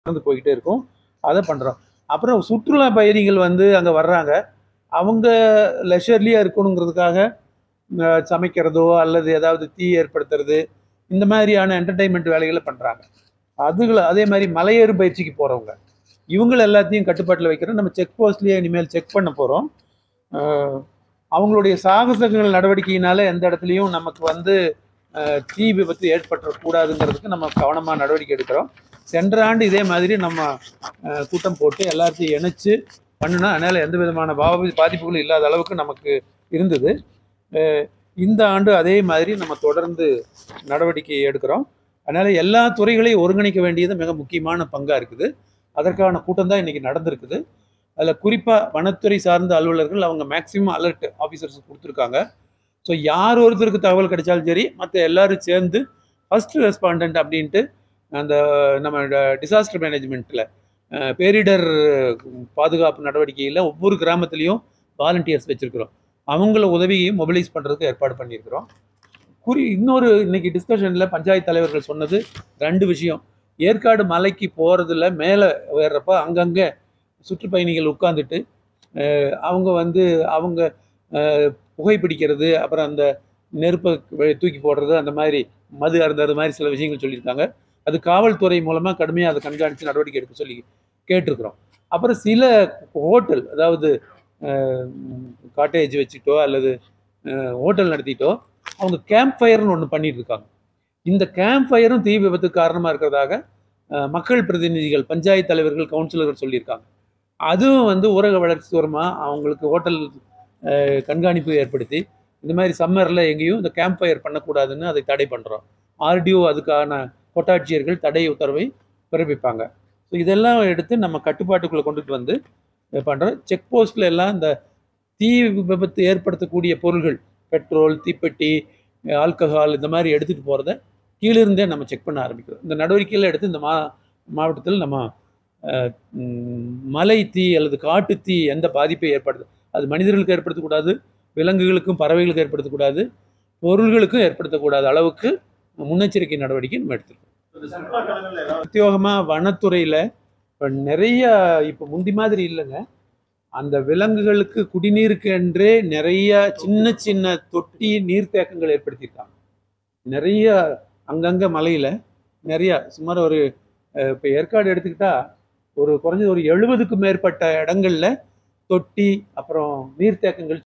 நடந்து போய்கிட்டே இருக்கும் அதை பண்ணுறோம் அப்புறம் சுற்றுலா பயணிகள் வந்து அங்கே வர்றாங்க அவங்க லெஷர்லியாக இருக்கணுங்கிறதுக்காக அஹ், சமைக்கிறதோ அல்லது ஏதாவது தீ ஏற்படுத்துறது இந்த மாதிரியான என்டர்டைன்மெண்ட் வேலைகளை பண்ணுறாங்க அதுகளை அதே மாதிரி மலையேறு பயிற்சிக்கு போகிறவங்க இவங்கள எல்லாத்தையும் கட்டுப்பாட்டில் வைக்கிறோம் நம்ம செக் போஸ்ட்லேயே இனிமேல் செக் பண்ண போகிறோம் அவங்களுடைய சாகசங்கள் நடவடிக்கையினால எந்த இடத்துலையும் நமக்கு வந்து அஹ், தீ விபத்து ஏற்பட்டுறக்கூடாதுங்கிறதுக்கு நம்ம கவனமாக நடவடிக்கை எடுக்கிறோம் சென்ற ஆண்டு இதே மாதிரி நம்ம அஹ், கூட்டம் போட்டு எல்லாத்தையும் இணைச்சு பண்ணுனா அதனால் எந்த விதமான பாதி பாதிப்புகளும் இல்லாத அளவுக்கு நமக்கு இருந்தது அஹ், இந்த ஆண்டு அதே மாதிரி நம்ம தொடர்ந்து நடவடிக்கை எடுக்கிறோம் அதனால் எல்லா துறைகளையும் ஒருங்கிணைக்க வேண்டியது மிக முக்கியமான பங்காக இருக்குது அதற்கான கூட்டம் தான் இன்றைக்கி நடந்திருக்குது அதில் குறிப்பாக வனத்துறை சார்ந்த அலுவலர்கள் அவங்க மேக்ஸிமம் அலர்ட் ஆஃபீஸர்ஸ் கொடுத்துருக்காங்க ஸோ யார் ஒருத்தருக்கு தகவல் கிடைச்சாலும் சரி மற்ற எல்லாரும் சேர்ந்து ஃபர்ஸ்ட் ரெஸ்பாண்டன்ட் அப்படின்ட்டு அந்த நம்ம டிசாஸ்டர் மேனேஜ்மெண்ட்டில் பேரிடர் பாதுகாப்பு நடவடிக்கையில் ஒவ்வொரு கிராமத்துலேயும் வாலண்டியர்ஸ் வச்சுருக்கிறோம் அவங்கள உதவியையும் மொபிலைஸ் பண்ணுறதுக்கு ஏற்பாடு பண்ணியிருக்கிறோம் குறி இன்னொரு இன்னைக்கு டிஸ்கஷனில் பஞ்சாயத்து தலைவர்கள் சொன்னது ரெண்டு விஷயம் ஏற்காடு மலைக்கு போகிறதுல மேலே ஏறுறப்ப அங்கங்கே சுற்றுப்பயணிகள் உட்காந்துட்டு அஹ், அவங்க வந்து அவங்க அஹ், புகைப்பிடிக்கிறது அப்புறம் அந்த நெருப்பை வெ- தூக்கி போடுறது அந்த மாதிரி மது அருந்தது மாதிரி சில விஷயங்கள் சொல்லியிருக்காங்க அது காவல்துறை மூலமாக கடுமையாக அதை கண்காணித்து நடவடிக்கை எடுக்க சொல்லி கேட்டிருக்கிறோம் அப்புறம் சில ஹோட்டல் அதாவது காட்டேஜ் வச்சுட்டோ அல்லது ஹோட்டல் நடத்திட்டோ அவங்க கேம்ப் ஃபயர்னு ஒன்று பண்ணிட்டு இருக்காங்க இந்த கேம்ப் ஃபயரும் தீ விபத்துக்கு காரணமாக இருக்கிறதாக அஹ், மக்கள் பிரதிநிதிகள் பஞ்சாயத்து தலைவர்கள் கவுன்சிலர்கள் சொல்லியிருக்காங்க அதுவும் வந்து ஊரக வளர்ச்சி தூரமாக அவங்களுக்கு ஹோட்டல் அஹ், கண்காணிப்பு ஏற்படுத்தி இந்த மாதிரி சம்மரில் எங்கேயும் இந்த கேம்ப் ஃபயர் பண்ணக்கூடாதுன்னு அதை தடை பண்ணுறோம் ஆர்டிஓ அதுக்கான கோட்டாட்சியர்கள் தடை உத்தரவை பிறப்பிப்பாங்க ஸோ இதெல்லாம் எடுத்து நம்ம கட்டுப்பாட்டுக்குள்ளே கொண்டுட்டு வந்து பண்ணுறோம் செக் போஸ்ட்டில் எல்லாம் இந்த தீ விபத்து ஏற்படுத்தக்கூடிய பொருள்கள் பெட்ரோல் தீப்பெட்டி ஆல்கஹால் இந்த மாதிரி எடுத்துகிட்டு போகிறத கீழிருந்தே நம்ம செக் பண்ண ஆரம்பிக்கிறோம் இந்த நடவடிக்கையில் எடுத்து இந்த மா மாவட்டத்தில் நம்ம அஹ், ம், மலை தீ அல்லது காட்டு தீ எந்த பாதிப்பை ஏற்படுது அது மனிதர்களுக்கு ஏற்படுத்தக்கூடாது விலங்குகளுக்கும் பறவைகளுக்கும் ஏற்படுத்தக்கூடாது பொருள்களுக்கும் ஏற்படுத்தக்கூடாத அளவுக்கு முன்னெச்சரிக்கை நடவடிக்கை நம்ம எடுத்துருக்கோம் உத்தியோகமாக வனத்துறையில் இப்போ நிறைய இப்போ முந்தி மாதிரி இல்லைங்க அந்த விலங்குகளுக்கு குடிநீருக்கு என்றே நிறைய சின்ன சின்ன தொட்டி நீர்த்தேக்கங்கள் ஏற்படுத்தியிருக்காங்க நிறைய அங்கங்கே மலையில் நிறைய சுமார் ஒரு இப்போ ஏற்காடு எடுத்துக்கிட்டா ஒரு குறைஞ்சது ஒரு எழுபதுக்கும் மேற்பட்ட இடங்கள்ல தொட்டி அப்புறம் நீர்த்தேக்கங்கள்